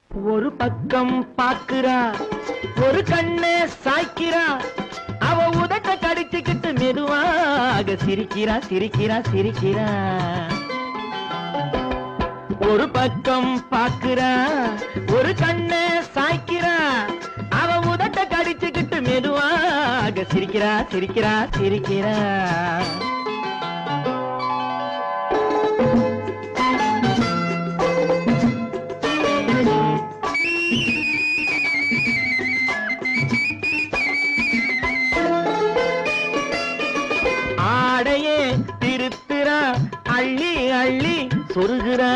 ஒரு பக்கம் பாக்குறா ஒரு கண்ணே சாய்க்கிறா அவ உதட்ட கடிச்சுக்கிட்டு மெதுவாக சிரிக்கிறா சிரிக்கிறா சிரிக்கிறா ஒரு பக்கம் பாக்குறா ஒரு கண்ணே சாய்க்கிறா அவ உதட்ட கடிச்சுக்கிட்டு மெதுவாக சிரிக்கிறா சிரிக்கிறா சிரிக்கிறா ஆடையே திருத்துறா அள்ளி அள்ளி சொருகிறா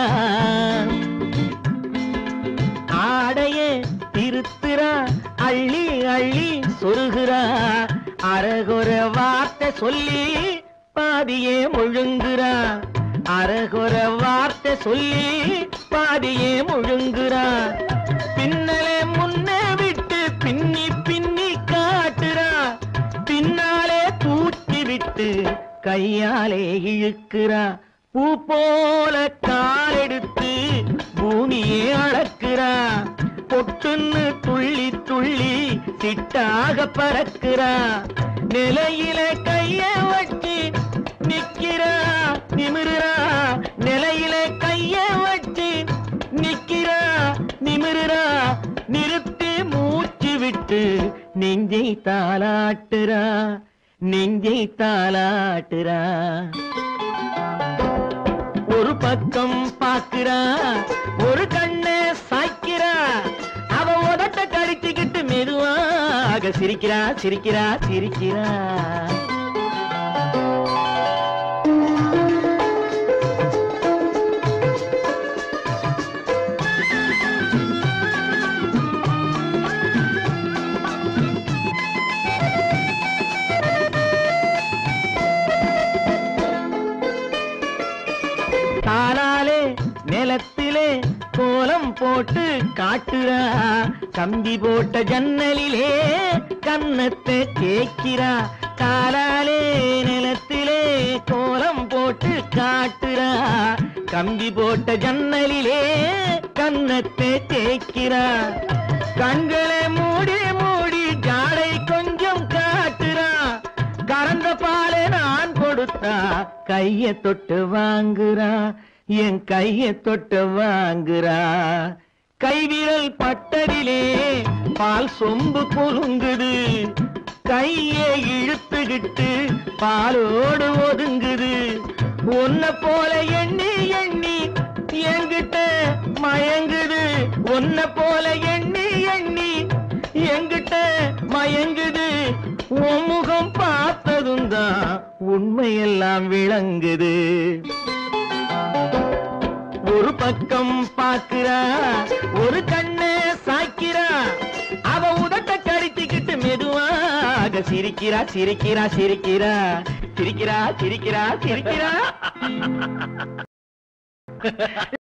ஆடையே திருத்துறா அள்ளி அள்ளி சொருகிறா அரகுற வார்த்தை சொல்லி பாதியே முழுங்குறா அரகுற வார்த்தை சொல்லி பாதியே முழுங்குறா பின்னலே முன்னே விட்டு பின்னி பின்னி காட்டுறா பின்னாலே தூக்கி விட்டு கையாலே இழுக்கிறா பூ போல காலெடுத்து பூமியே அளக்கிறா பொட்டுன்னு துள்ளி துள்ளி சிட்டாக பறக்கிறா நிலையில கைய வச்சு நிக்கிறா நிமிருறா நிலையில கைய வச்சு நிக்கிறா நிமிருறா நிறுத்தி மூச்சு விட்டு நெஞ்சை தாளாட்டுறா நெஞ்சை தாளாட்டுறா ஒரு பக்கம் பாக்குறா ஒரு கண்ணை சாய்க்கிறா அவ உதட்ட கடிச்சுக்கிட்டு மெதுவாக சிரிக்கிறா சிரிக்கிறா சிரிக்கிறா தாளாலே நிலத்திலே கோலம் போட்டு காட்டுறா கம்பி போட்ட ஜன்னலிலே கன்னத்தை கேட்கிறா தாளாலே நிலத்திலே கோலம் போட்டு காட்டுறா கம்பி போட்ட ஜன்னலிலே கன்னத்தை தேய்க்கிறா கண்களை மூடி மூடி ஜாடை கொஞ்சம் காட்டுறா கறந்த பாலை நான் கொடுத்தா கைய தொட்டு வாங்குறா என் கைய தொட்டு வாங்குறா கைவிரல் பட்டதிலே பால் சொம்பு குலுங்குது கையை இழுத்துக்கிட்டு பாலோடு ஒதுங்குது உன்ன போல எண்ணி எண்ணி என்கிட்ட மயங்குது உன்ன போல எண்ணி எண்ணி என்கிட்ட மயங்குது உன் முகம் பார்த்ததும் தான் உண்மையெல்லாம் விளங்குது ஒரு பக்கம் பாக்குறா ஒரு கண்ணை சாய்க்கிறா அவ உதட்ட கடித்துக்கிட்டு மெதுவாக சிரிக்கிறா சிரிக்கிறா சிரிக்கிறா சிரிக்கிறா சிரிக்கிறா சிரிக்கிறா